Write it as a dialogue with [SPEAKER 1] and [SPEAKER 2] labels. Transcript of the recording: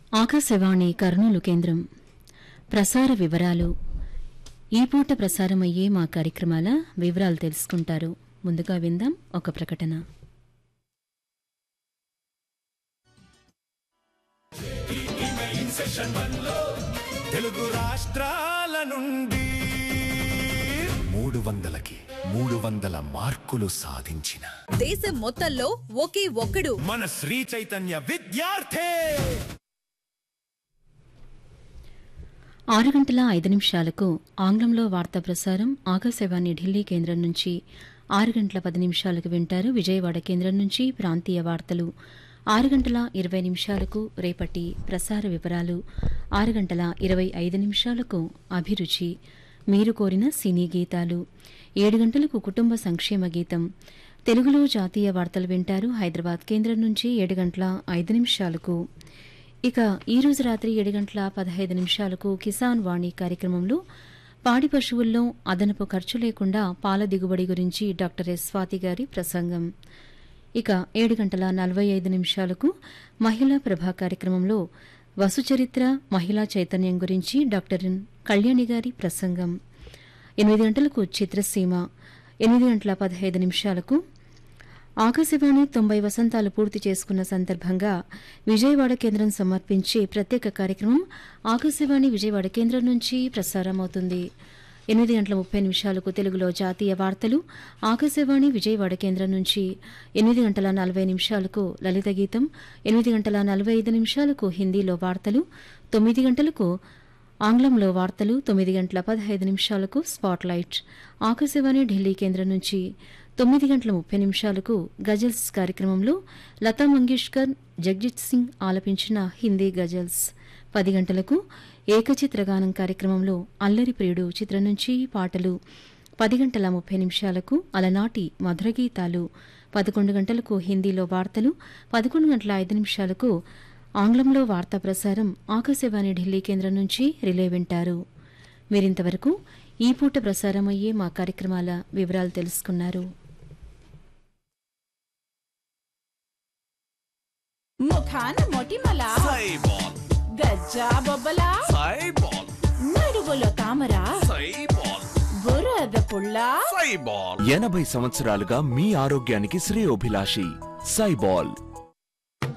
[SPEAKER 1] ఆకాశవాణి కర్నూలు కేంద్రం ప్రసార వివరాలు ఈ పూట ప్రసారమయ్యే మా కార్యక్రమాల వివరాలు తెలుసుకుంటారు ముందుగా విందాం ఒక ప్రకటన
[SPEAKER 2] తెలుగు రాష్ట్రాల నుండి మూడు వందలకి మూడు వందల మార్కులు సాధించిన
[SPEAKER 3] దేశం మొత్తంలో ఒకే ఒక్కడు
[SPEAKER 2] మన శ్రీ చైతన్య విద్యార్థి
[SPEAKER 1] ఆరు గంటల ఐదు నిమిషాలకు ఆంగ్లంలో వార్తా ప్రసారం ఆకాశవాణి ఢిల్లీ కేంద్రం నుంచి ఆరు గంటల పది నిమిషాలకు వింటారు విజయవాడ కేంద్రం నుంచి ప్రాంతీయ వార్తలు ఆరు గంటల ఇరవై నిమిషాలకు రేపటి ప్రసార వివరాలు ఆరు గంటల ఇరవై ఐదు నిమిషాలకు అభిరుచి మీరు కోరిన సినీ గీతాలు ఏడు గంటలకు కుటుంబ సంక్షేమ గీతం తెలుగులో జాతీయ వార్తలు వింటారు హైదరాబాద్ కేంద్రం నుంచి ఏడు గంటల ఐదు నిమిషాలకు ఇక ఈ రోజు రాత్రి ఏడు గంటల పదహైదు నిమిషాలకు కిసాన్ వాణి కార్యక్రమంలో పాడి పశువుల్లో అదనపు ఖర్చు లేకుండా పాల దిగుబడి గురించి డాక్టర్ ఎస్ స్వాతి గారి ప్రసంగం ఇక ఏడు గంటల నలభై ఐదు నిమిషాలకు మహిళా ప్రభా కార్యక్రమంలో వసుచరిత్ర మహిళా చైతన్యం గురించి డాక్టర్ ఎన్ కళ్యాణి గారి ప్రసంగం ఎనిమిది గంటలకు చిత్రసీమ ఎనిమిది గంటల పదహైదు నిమిషాలకు ఆకాశవాణి తొంభై వసంతాలు పూర్తి చేసుకున్న సందర్భంగా విజయవాడ కేంద్రం సమర్పించే ప్రత్యేక కార్యక్రమం ఆకాశవాణి విజయవాడ కేంద్రం నుంచి ప్రసారమవుతుంది ఎనిమిది గంటల ముప్పై నిమిషాలకు తెలుగులో జాతీయ వార్తలు ఆకాశవాణి విజయవాడ కేంద్రం నుంచి ఎనిమిది గంటల నలభై నిమిషాలకు లలిత గీతం ఎనిమిది గంటల నలభై ఐదు నిమిషాలకు హిందీలో వార్తలు తొమ్మిది గంటలకు ఆంగ్లంలో వార్తలు తొమ్మిది గంటల పదహైదు నిమిషాలకు స్పాట్లైట్ ఆకాశవాణి ఢిల్లీ కేంద్రం నుంచి తొమ్మిది గంటల ముప్పై నిమిషాలకు గజల్స్ కార్యక్రమంలో లతా మంగేష్కర్ జగ్జిత్ సింగ్ ఆలపించిన హిందీ గజల్స్ పది గంటలకు ఏకచిత్రగానం కార్యక్రమంలో అల్లరి ప్రియుడు చిత్రం నుంచి పాటలు పది గంటల ముప్పై నిమిషాలకు అలనాటి మధుర గీతాలు పదకొండు గంటలకు హిందీలో వార్తలు పదకొండు గంటల ఐదు నిమిషాలకు ఆంగ్లంలో వార్తా ప్రసారం ఆకాశవాణి ఢిల్లీ కేంద్రం నుంచి రిలే వింటారు మీరింతవరకు ఈ పూట ప్రసారమయ్యే మా కార్యక్రమాల వివరాలు తెలుసుకున్నారు
[SPEAKER 4] ముఖాన మొటిమల
[SPEAKER 5] సైబాల్
[SPEAKER 4] గజ్జా బొబ్బల
[SPEAKER 5] సైబాల్
[SPEAKER 4] నడువులో తామర
[SPEAKER 5] సైబాల్
[SPEAKER 4] బురద పుల్ల
[SPEAKER 5] సైబాల్ ఎనభై సంవత్సరాలుగా మీ ఆరోగ్యానికి శ్రేయోభిలాషి సైబాల్